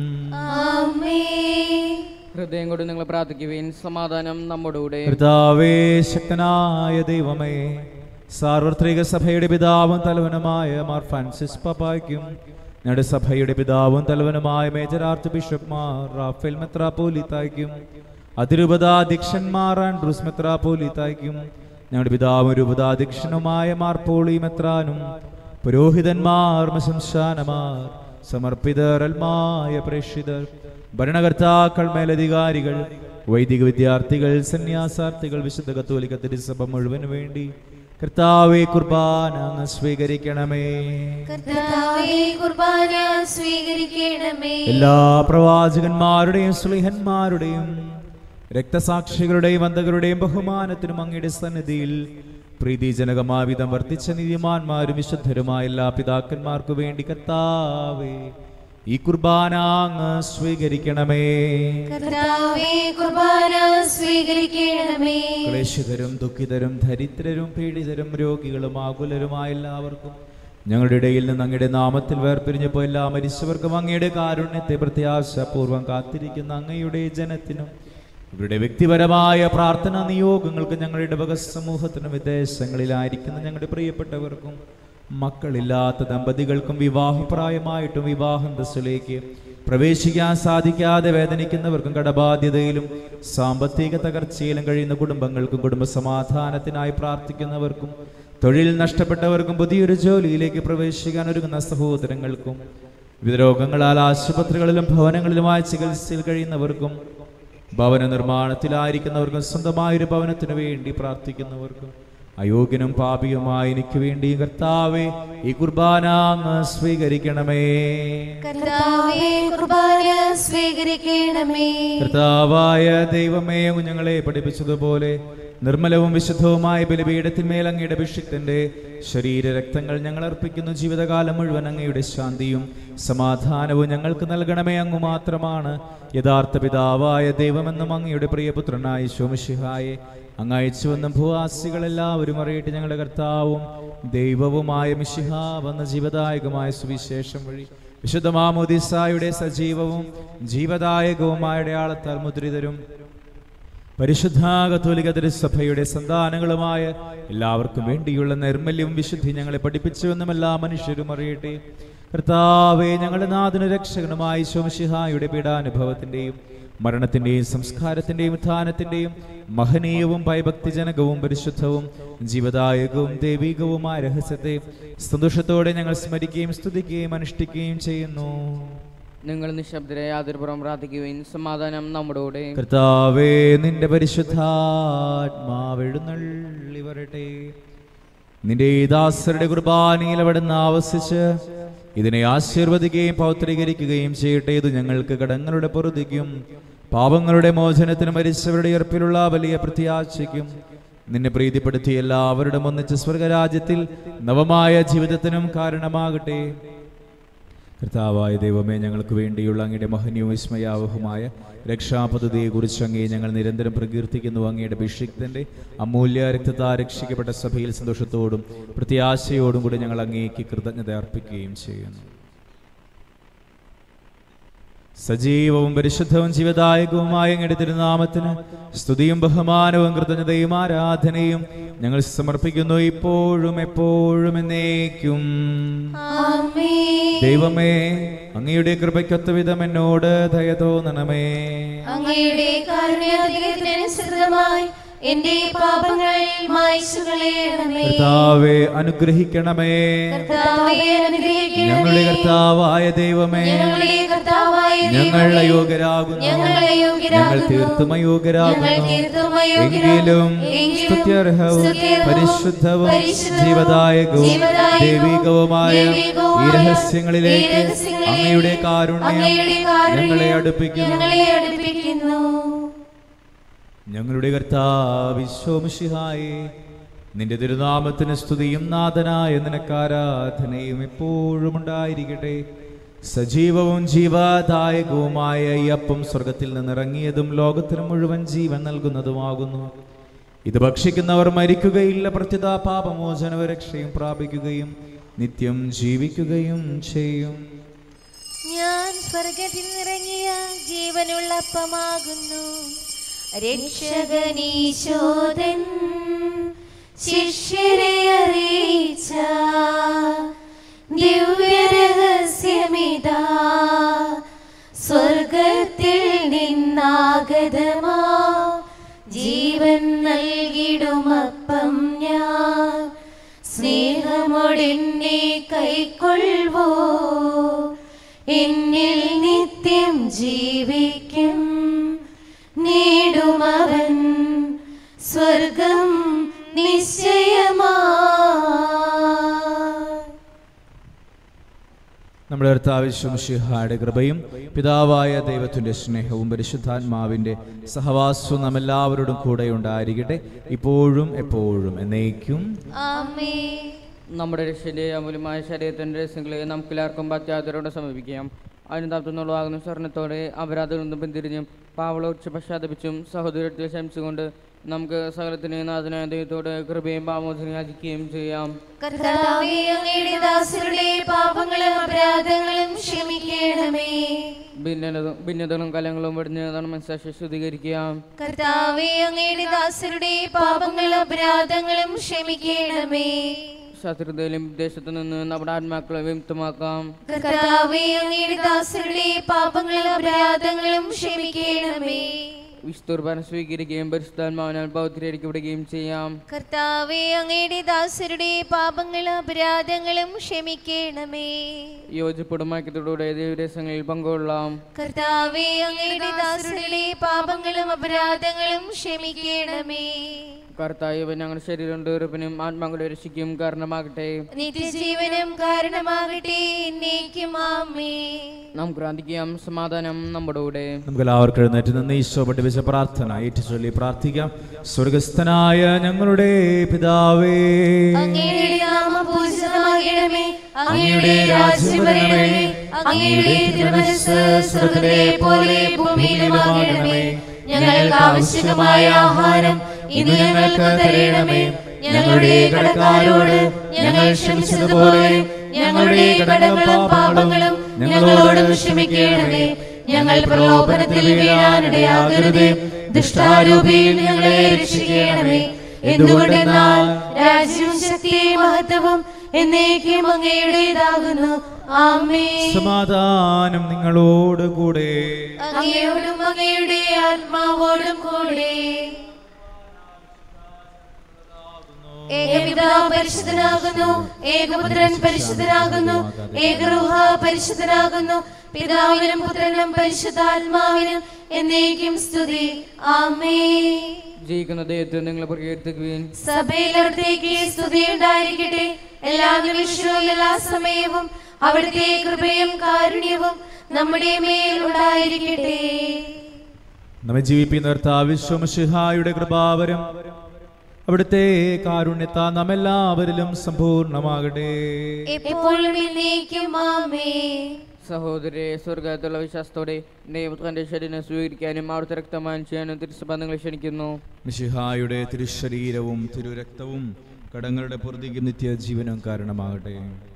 ഹൃദയം കൊണ്ട് നിങ്ങൾ പ്രാർത്ഥിക്കുവിൻ സമാധാനം നമ്മുടെ കൂടെ കർത്താവേ ശക്തനായ ദൈവമേ സാർവത്രിക സഭയുടെ പിതാവും തലവനുമായ മാർ ഫ്രാൻസിസ് പപ്പായ്ക്കും ഞങ്ങളുടെ സഭയുടെ പിതാവും തലവനുമായ major archbishop Mar Raphael മെത്രാപ്പോലിത്തായ്ക്കും അതിരൂപതാധ്യക്ഷന്മാർ ആൻഡ്രൂസ് മെത്രാപ്പോലിത്തായ്ക്കും ഞങ്ങളുടെ പിതാവും രൂപതാധ്യക്ഷനുമായ മാർ പോളി മെത്രാനും പുരോഹിതന്മാർ ശംശാനമാർ സമർപ്പിതർ അൽമായ പ്രേക്ഷിതർ ഭരണകർത്താക്കൾ മേലധികാരികൾ വൈദിക വിദ്യാർത്ഥികൾ സന്യാസാർത്ഥികൾ വിശുദ്ധ കത്തോലിക്ക തിരുസഭ മുഴുവന് വേണ്ടി കർത്താവെ കുർബാന അങ്ങ് സ്വീകരിക്കണമേ കർത്താവേ കുർബാന സ്വീകരിക്കണമേ എല്ലാ പ്രവാചകന്മാരുടെയും സ്ലിഹന്മാരുടെയും രക്തസാക്ഷികളുടെയും അന്ധകരുടെയും ബഹുമാനത്തിനും അങ്ങയുടെ സന്നിധിയിൽ പ്രീതിജനകമാവിധം വർദ്ധിച്ച നീതിമാന്മാരും വിശുദ്ധരുമായ എല്ലാ പിതാക്കന്മാർക്കു വേണ്ടി കർത്താവേ ഈ കുർബാന അങ്ങ് സ്വീകരിക്കണമേ കർത്താവേ കുർബാന സ്വീകരിക്കണമേ ക്ലേശിതരും ദുഃഖിതരും ദരിദ്രരും പീഡിതരും രോഗികളും ആകുലരുമായ എല്ലാവർക്കും ഞങ്ങളുടെ ഇടയിൽ നിന്ന് അങ്ങയുടെ നാമത്തിൽ വേർപിരിഞ്ഞു പോയ എല്ലാ മരിച്ചവർക്കും അങ്ങയുടെ കാരുണ്യത്തെ പ്രത്യാശപൂർവ്വം കാത്തിരിക്കുന്ന അങ്ങയുടെ ജനത്തിനും ഇവരുടെ വ്യക്തിപരമായ പ്രാർത്ഥനാ നിയോഗങ്ങൾക്ക് ഞങ്ങളുടെ ഇടവക സമൂഹത്തിനും വിദേശങ്ങളിലായിരിക്കുന്ന ഞങ്ങളുടെ പ്രിയപ്പെട്ടവർക്കും മക്കളില്ലാത്ത ദമ്പതികൾക്കും വിവാഹപ്രായമായിട്ടും വിവാഹന്തസ്സിലേക്ക് പ്രവേശിക്കാൻ സാധിക്കാതെ വേദനിക്കുന്നവർക്കും കടബാധ്യതയിലും സാമ്പത്തിക തകർച്ചയിലും കഴിയുന്ന കുടുംബങ്ങൾക്കും കുടുംബ സമാധാനത്തിനായി പ്രാർത്ഥിക്കുന്നവർക്കും തൊഴിൽ നഷ്ടപ്പെട്ടവർക്കും പുതിയൊരു ജോലിയിലേക്ക് പ്രവേശിക്കാൻ ഒരുങ്ങുന്ന സഹോദരങ്ങൾക്കും വിവിധ രോഗങ്ങളാൽ ആശുപത്രികളിലും ഭവനങ്ങളിലുമായി ചികിത്സയിൽ കഴിയുന്നവർക്കും ഭവന നിർമ്മാണത്തിലായിരിക്കുന്നവർക്കും സ്വന്തമായൊരു ഭവനത്തിനു വേണ്ടി പ്രാർത്ഥിക്കുന്നവർക്കും അയോഗ്യനും പാപിയുമായി എനിക്ക് വേണ്ടി കർത്താവെ ഈ കുർബാന അങ്ങ് സ്വീകരിക്കണമേ കർത്താവേ കുർബാന സ്വീകരിക്കണമേ കർത്താവായ ദൈവമേ അങ്ങ് ഞങ്ങളെ പഠിപ്പിച്ചതുപോലെ നിർമ്മലവും വിശുദ്ധവുമായ ബലിപീഠത്തിന്മേൽ അങ്ങയുടെ അഭിഷിക്തന്റെ ശരീര രക്തങ്ങൾ ഞങ്ങൾ അർപ്പിക്കുന്നു ജീവിതകാലം മുഴുവൻ അങ്ങയുടെ ശാന്തിയും സമാധാനവും ഞങ്ങൾക്ക് നൽകണമേ അങ്ങ് മാത്രമാണ് യഥാർത്ഥ പിതാവായ ദൈവമെന്നും അങ്ങയുടെ പ്രിയപുത്രനായ ശോമിഷിഹായെ അങ്ങ് അയച്ചുവെന്നും ഭൂവാസികളെല്ലാവരും അറിയട്ടെ ഞങ്ങളുടെ കർത്താവും ദൈവവുമായ മിശിഹ വന്ന ജീവദായകമായ സുവിശേഷം വഴി വിശുദ്ധ മാമോദിസായുടെ സജീവവും ജീവദായകവുമായ അടയാളത്താൽ മുദ്രിതരും പരിശുദ്ധ കത്തോലിക തിരുസഭയുടെ സന്താനങ്ങളുമായ എല്ലാവർക്കും വേണ്ടിയുള്ള നൈർമല്യവും വിശുദ്ധി ഞങ്ങളെ പഠിപ്പിച്ചുവെന്നും എല്ലാ മനുഷ്യരും അറിയട്ടെ കർത്താവെ ഞങ്ങളുടെ നാഥന രക്ഷകനുമായ ശോമശിഹായുടെ പീഡാനുഭവത്തിന്റെയും മരണത്തിന്റെയും സംസ്കാരത്തിന്റെയും ഉത്ഥാനത്തിന്റെയും മഹനീയവും ഭയഭക്തിജനകവും പരിശുദ്ധവും ജീവദായകവും ദൈവികവുമായ രഹസ്യത്തെ സന്തോഷത്തോടെ ഞങ്ങൾ സ്മരിക്കുകയും സ്തുതിക്കുകയും അനുഷ്ഠിക്കുകയും ചെയ്യുന്നു നിങ്ങൾ നിശബ്ദരെ യാതൊരുപുറം പ്രാർത്ഥിക്കുകയും സമാധാനം നമ്മുടെ കൂടെ കർത്താവേ നിന്റെ പരിശുദ്ധാത്മാവെഴുന്നള്ളി വരട്ടെ നിന്റെ ഈ ദാസരുടെ കുർബാനയിൽ അവിടുന്ന് ആവസിച്ച് ഇതിനെ ആശീർവദിക്കുകയും പൗത്രീകരിക്കുകയും ചെയ്യട്ടെ ഇത് ഞങ്ങൾക്ക് കടങ്ങളുടെ പൊറുതിക്കും പാപങ്ങളുടെ മോചനത്തിനും മരിച്ചവരുടെ ഉയർപ്പിലുള്ള വലിയ പ്രത്യാശയ്ക്കും നിന്നെ പ്രീതിപ്പെടുത്തി എല്ലാവരുടെ ഒന്നിച്ച് സ്വർഗരാജ്യത്തിൽ നവമായ ജീവിതത്തിനും കാരണമാകട്ടെ കർത്താവായ ദൈവമേ ഞങ്ങൾക്ക് വേണ്ടിയുള്ള അങ്ങയുടെ മഹനീയവും വിസ്മയാവഹമായ രക്ഷാപദ്ധതിയെക്കുറിച്ച് അങ്ങേ ഞങ്ങൾ നിരന്തരം പ്രകീർത്തിക്കുന്നു അങ്ങയുടെ അഭിഷിക്തന്റെ അമൂല്യ രക്തത്താ രക്ഷിക്കപ്പെട്ട സഭയിൽ സന്തോഷത്തോടും പ്രത്യാശയോടും കൂടി ഞങ്ങൾ അങ്ങേക്ക് കൃതജ്ഞത അർപ്പിക്കുകയും ചെയ്യുന്നു സജീവവും പരിശുദ്ധവും ജീവദായകവുമായ അങ്ങയുടെ തിരുനാമത്തിന് സ്തുതിയും ബഹുമാനവും കൃതജ്ഞതയും ആരാധനയും ഞങ്ങൾ സമർപ്പിക്കുന്നു ഇപ്പോഴും എപ്പോഴും എന്നേക്കും ആമേൻ ദൈവമേ അങ്ങയുടെ കൃപയ്ക്കൊത്ത വിധം എന്നോട് ദയ തോന്നണമേ അങ്ങയുടെ കാരുണ്യാധികത്തിനനുസൃതമായി എന്റെ പാപങ്ങൾ മായ്ച്ചു കളയണമേ കർത്താവെ അനുഗ്രഹിക്കണമേ കർത്താവേ അനുഗ്രഹിക്കണമേ ഞങ്ങളുടെ കർത്താവായ ദൈവമേ ഞങ്ങളുടെ കർത്താവായ ഞങ്ങൾ ദൈവമേ, അയോഗ്യരാകുന്നു ഞങ്ങൾ ഞങ്ങൾ അയോഗ്യരാകുന്നു. തീർത്തും ഞങ്ങൾ അയോഗ്യരാകുന്നു തീർത്തും അയോഗ്യരാകുന്നു. എങ്കിലും എങ്കിലും സ്തുത്യർഹവും സ്തുത്യർഹവും പരിശുദ്ധവും പരിശുദ്ധവും ജീവദായകവും ജീവദായകവും ദൈവികവുമായ ഈ ദൈവികവുമായ രഹസ്യങ്ങളിലേക്ക് ഈ രഹസ്യങ്ങളിലേക്ക് അങ്ങയുടെ കാരുണ്യം അങ്ങയുടെ കാരുണ്യം ഞങ്ങളെ അടുപ്പിക്കുന്നു ഞങ്ങളെ അടുപ്പിക്കുന്നു ഞങ്ങളുടെ കർത്താവിശ്വമിഷിഹായെ നിന്റെ തിരുനാമത്തിന് സ്തുതിയും നാഥനായ നിനക്കാരാധനയും എപ്പോഴും ഉണ്ടായിരിക്കട്ടെ സജീവവും ജീവദായകവുമായ ഈ അപ്പം സ്വർഗത്തിൽ നിന്നിറങ്ങിയതും ലോകത്തിന് മുഴുവൻ ജീവൻ നൽകുന്നതുമാകുന്നു ഇത് ഭക്ഷിക്കുന്നവർ മരിക്കുകയില്ല പ്രത്യുത പാപമോചനവ രക്ഷയും പ്രാപിക്കുകയും നിത്യം ജീവിക്കുകയും ചെയ്യും ഞാൻ സ്വർഗത്തിൽ നിറങ്ങിയ ജീവനുള്ള അപ്പമാകുന്നു രക്ഷകനീശോദൻ ശിഷ്യരെ അറിയിച്ച ദിവ്യരഹസ്യമിതാ സ്വർഗത്തിൽ നിന്നാഗതമാ ജീവൻ നൽകിടുമപ്പം ഞാൻ സ്നേഹമോടെന്നെ കൈക്കൊള്ളുവോ എന്നിൽ നിത്യം ജീവിക്കും നേടുമവൻ സ്വർഗം നിശ്ചയമാ നമ്മുടെ കർത്താവിശ്വംഷിഹായുടെ കൃപയും പിതാവായ ദൈവത്തിന്റെ സ്നേഹവും പരിശുദ്ധാത്മാവിന്റെ സഹവാസവും നാം എല്ലാവരോടും കൂടെ ഉണ്ടായിരിക്കട്ടെ ഇപ്പോഴും എപ്പോഴും എന്നേക്കും ആമേ നമ്മുടെ രക്ഷയുടെ അമൂല്യമായ ശരീരത്തിൻ്റെ രഹസ്യങ്ങളെ നമുക്കെല്ലാവർക്കും പത്യാതരോടെ സമീപിക്കാം അനുതാപത്തുന്നുള്ളതാകുന്ന സ്വർണത്തോടെ അപരാധത്തിൽ നിന്നും പിന്തിരിഞ്ഞും പാവളോച്ച് പശ്ചാത്തപിച്ചും സഹോദരത്തിൽ ശമിച്ചുകൊണ്ട് നമുക്ക് സകലത്തിന് നാഥനായ ദൈവത്തോട് കൃപയും പാമോചനം യാചിക്കുകയും ചെയ്യാം കർത്താവേ അങ്ങയുടെ ദാസരുടെ പാപങ്ങളും അപരാധങ്ങളും ക്ഷമിക്കണമേ ഭിന്നതകളും ഭിന്നതകളും കലങ്ങളും വെടിഞ്ഞ് മനസ്സാക്ഷി ശുദ്ധീകരിക്കാം കർത്താവേ അങ്ങയുടെ ദാസരുടെ പാപങ്ങളും അപരാധങ്ങളും ക്ഷമിക്കണമേ ശത്രുതയിലും വിദേശത്തു നിന്ന് നമ്മുടെ ആത്മാക്കളെ വിമുക്തമാക്കാം കർത്താവേ അങ്ങയുടെ ദാസരുടെ പാപങ്ങളും അപരാധങ്ങളും ക്ഷമിക്കണമേ വിസ്തുർബാനം സ്വീകരിക്കുകയും പരിശുദ്ധാത്മാവിനാൽ ബൗദ്ധീകരിക്കപ്പെടുകയും ചെയ്യാം കർത്താവേ അങ്ങയുടെ ദാസരുടെ പാപങ്ങളും അപരാധങ്ങളും ക്ഷമിക്കണമേ യോജിപ്പുടും ഐക്യത്തോടെ ദൈവരസങ്ങളിൽ പങ്കുകൊള്ളാം കർത്താവേ അങ്ങയുടെ ദാസരുടെ പാപങ്ങളും അപരാധങ്ങളും ക്ഷമിക്കണമേ കർത്താവ് ഞങ്ങളുടെ ശരീരം തീർപ്പിനും ആത്മാക്കളുടെ രക്ഷിക്കും കാരണമാകട്ടെ നിത്യജീവനും കാരണമാകട്ടെ എന്നേക്കും ആമേ നാം ക്രാന്തിക്കാം സമാധാനം നമ്മുടെ കൂടെ നമുക്ക് എല്ലാവർക്കും എഴുന്നേറ്റ് നിന്ന് ഈശോ പഠിപ്പിച്ച പ്രാർത്ഥന ഏറ്റു ചൊല്ലി പ്രാർത്ഥിക്കാം സ്വർഗസ്ഥനായ ഞങ്ങളുടെ പിതാവേ അങ്ങയുടെ നാമം പൂജിതമാകണമേ അങ്ങയുടെ രാജ്യം വരണമേ അങ്ങയുടെ തിരുമനസ് സ്വർഗ്ഗത്തിലെ പോലെ ഭൂമിയിലുമാകണമേ ഞങ്ങൾക്ക് ആവശ്യമായ ആഹാരം ഇന്ന് ഞങ്ങൾക്ക് തരണമേ ഞങ്ങളുടെ കടക്കാരോട് ഞങ്ങൾ ക്ഷമിച്ചതുപോലെ ഞങ്ങളുടെ കടങ്ങളും പാപങ്ങളും ഞങ്ങളോട് ക്ഷമിക്കണമേ ഞങ്ങൾ പ്രലോഭനത്തിൽ വീഴാനിടയാകരുതേ ദുഷ്ടാരൂപിയിൽ ഞങ്ങളെ രക്ഷിക്കണമേ എന്തുകൊണ്ടെന്നാൽ രാജ്യവും ശക്തിയും മഹത്വവും എന്നേക്കും അങ്ങയുടേതാകുന്നു ആമേ സമാധാനം നിങ്ങളോട് കൂടെ അങ്ങയോടും അങ്ങയുടെ ആത്മാവോടും കൂടെ ഏകപിതാ പരിശുദ്ധനാകുന്നു ഏകപുത്രൻ പരിശുദ്ധനാകുന്നു ഏകറുഹ പരിശുദ്ധനാകുന്നു പിതാവിനും പുത്രനും പരിശുദ്ധാത്മാവിനും എന്നേക്കും സ്തുതി ആമേ ജയിക്കുന്ന ദൈവത്തെ നിങ്ങൾ പ്രകീർത്തിക്കുവിൻ സഭയിലവിടത്തേക്ക് സ്തുതി ഉണ്ടായിരിക്കട്ടെ എല്ലാ നിമിഷവും എല്ലാ സമയവും അവിടുത്തെ കൃപയും കാരുണ്യവും നമ്മുടെ മേൽ ഉണ്ടായിരിക്കട്ടെ നമ്മെ ജീവിപ്പിക്കുന്ന വിശ്വമഷിഹായുടെ കൃപാവരം അവിടുത്തെ കാരുണ്യത്താ നാം എല്ലാവരിലും സമ്പൂർണ്ണമാകട്ടെ എപ്പോഴും എന്നേക്കും ആമേ സഹോദരെ സ്വർഗത്തുള്ള വിശ്വാസത്തോടെ ദൈവത്തിന്റെ ശരീരം സ്വീകരിക്കാനും അവിടുത്തെ രക്തമാനം ചെയ്യാനും തിരുസഭ നിങ്ങളെ ക്ഷണിക്കുന്നു മിശിഹായുടെ തിരുശരീരവും തിരുരക്തവും കടങ്ങളുടെ പൊറുതിക്ക് നിത്യജീവനും കാരണമാകട്ടെ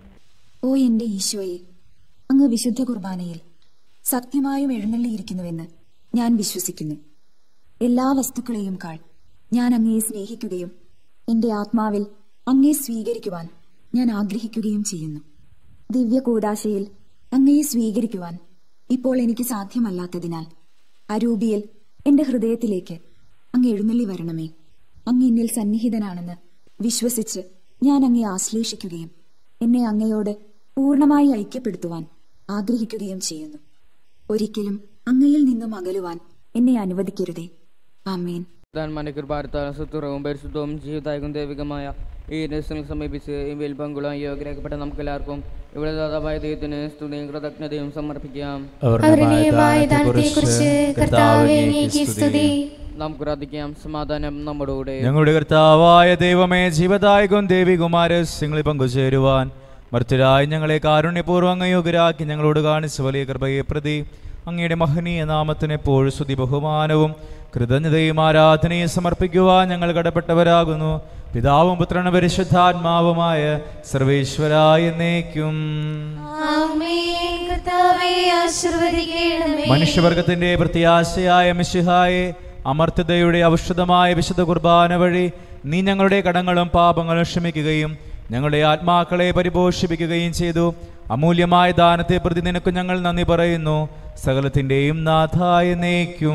ഓ എന്റെ ഈശോയെ അങ്ങ് വിശുദ്ധ കുർബാനയിൽ സത്യമായും എഴുന്നള്ളിയിരിക്കുന്നുവെന്ന് ഞാൻ വിശ്വസിക്കുന്നു എല്ലാ വസ്തുക്കളെയും കാൾ ഞാൻ അങ്ങയെ സ്നേഹിക്കുകയും എന്റെ ആത്മാവിൽ അങ്ങയെ സ്വീകരിക്കുവാൻ ഞാൻ ആഗ്രഹിക്കുകയും ചെയ്യുന്നു ദിവ്യ കൂടാശയിൽ അങ്ങയെ സ്വീകരിക്കുവാൻ ഇപ്പോൾ എനിക്ക് സാധ്യമല്ലാത്തതിനാൽ അരൂപിയിൽ എന്റെ ഹൃദയത്തിലേക്ക് അങ്ങ് എഴുന്നള്ളി വരണമേ അങ്ങ് എന്നിൽ സന്നിഹിതനാണെന്ന് വിശ്വസിച്ച് ഞാൻ അങ്ങയെ ആശ്ലേഷിക്കുകയും എന്നെ അങ്ങയോട് പൂർണ്ണമായി ഐക്യപ്പെടുത്തുവാൻ ആഗ്രഹിക്കുകയും ചെയ്യുന്നു ഒരിക്കലും അങ്ങയിൽ നിന്നും അകലുവാൻ എന്നെ അനുവദിക്കരുതേ ആമേൻ പ്രധാനമന്ത്രി കൃപാർത്താലും സുത്തുറവും പരിശുദ്ധവും ജീവിതായകം ദൈവികമായ ഈ രഹസ്യങ്ങൾ സമീപിച്ച് ഇവയിൽ പങ്കുള്ള യോഗ്യരാക്കപ്പെട്ട നമുക്ക് എല്ലാവർക്കും ഇവിടെ ദാതാവായ ദൈവത്തിന് സ്തുതിയും കൃതജ്ഞതയും സമർപ്പിക്കാം അവർണീയമായ ദാനത്തെക്കുറിച്ച് കർത്താവേ നീക്കി സ്തുതി നാം പ്രാർത്ഥിക്കാം സമാധാനം നമ്മുടെ കൂടെ ഞങ്ങളുടെ കർത്താവായ ദൈവമേ ജീവദായകവും ദേവികുമാരസ്യങ്ങളിൽ പങ്കുചേരുവാൻ മർത്തരായി ഞങ്ങളെ കാരുണ്യപൂർവ്വം അങ്ങയോഗ്യരാക്കി ഞങ്ങളോട് കാണിച്ച വലിയ കൃപയെ പ്രതി അങ്ങയുടെ മഹനീയ നാമത്തിന് എപ്പോഴും സ്തുതി ബഹുമാനവും കൃതജ്ഞതയും ആരാധനയും സമർപ്പിക്കുവാൻ ഞങ്ങൾ കടപ്പെട്ടവരാകുന്നു പിതാവും പുത്രനും പരിശുദ്ധാത്മാവുമായ സർവേശ്വരായ എന്നേക്കും ആമേ കർത്താവേ ആശീർവദിക്കണമേ മനുഷ്യവർഗത്തിന്റെ പ്രത്യാശയായ മിശിഹായെ അമർത്യതയുടെ ഔഷധമായ വിശുദ്ധ കുർബാന വഴി നീ ഞങ്ങളുടെ കടങ്ങളും പാപങ്ങളും ക്ഷമിക്കുകയും ഞങ്ങളുടെ ആത്മാക്കളെ പരിപോഷിപ്പിക്കുകയും ചെയ്തു അമൂല്യമായ ദാനത്തെ പ്രതി നിനക്ക് ഞങ്ങൾ നന്ദി പറയുന്നു സകലത്തിന്റെയും നാഥായ നേക്കും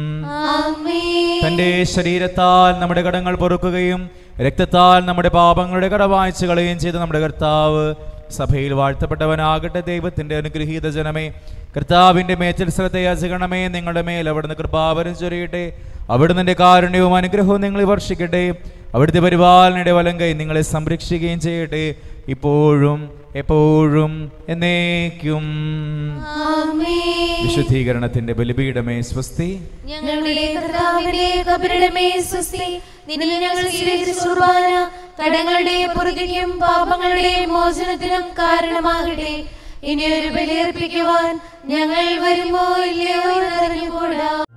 ആമേ തന്റെ ശരീരത്താൽ നമ്മുടെ കടങ്ങൾ പൊറുക്കുകയും രക്തത്താൽ നമ്മുടെ പാപങ്ങളുടെ കടവാഴ്ച കളയുകയും ചെയ്ത നമ്മുടെ കർത്താവ് സഭയിൽ വാഴ്ത്തപ്പെട്ടവനാകട്ടെ ദൈവത്തിന്റെ അനുഗ്രഹീത ജനമേ കർത്താവിന്റെ മേച്ചൽ ശ്രദ്ധ യാചകണമേ നിങ്ങളുടെ മേൽ അവിടുന്ന് കൃപാവരം ചൊരിയട്ടെ അവിടുന്ന് കാരുണ്യവും അനുഗ്രഹവും നിങ്ങളെ വർഷിക്കട്ടെ അവിടുത്തെ പരിപാലനയുടെ വലം കൈ നിങ്ങളെ സംരക്ഷിക്കുകയും ചെയ്യട്ടെ ഇപ്പോഴും എപ്പോഴും എന്നേക്കും ആമേ വിശുദ്ധീകരണത്തിന്റെ ബലിപീഠമേ സ്വസ്തി ഞങ്ങളുടെ കർത്താവിന്റെ കബരിടമേ സ്വസ്തി നിന്നിൽ ഞങ്ങൾ സ്വീകരിച്ച കുർബാന കടങ്ങളുടെ പൊറുതിക്കും പാപങ്ങളുടെ മോചനത്തിനും കാരണമാകട്ടെ ഇനി ഒരു ബലിയർപ്പിക്കുവാൻ ഞങ്ങൾ വരുമോ ഇല്ലയോ എന്നറിഞ്ഞുകൂടാ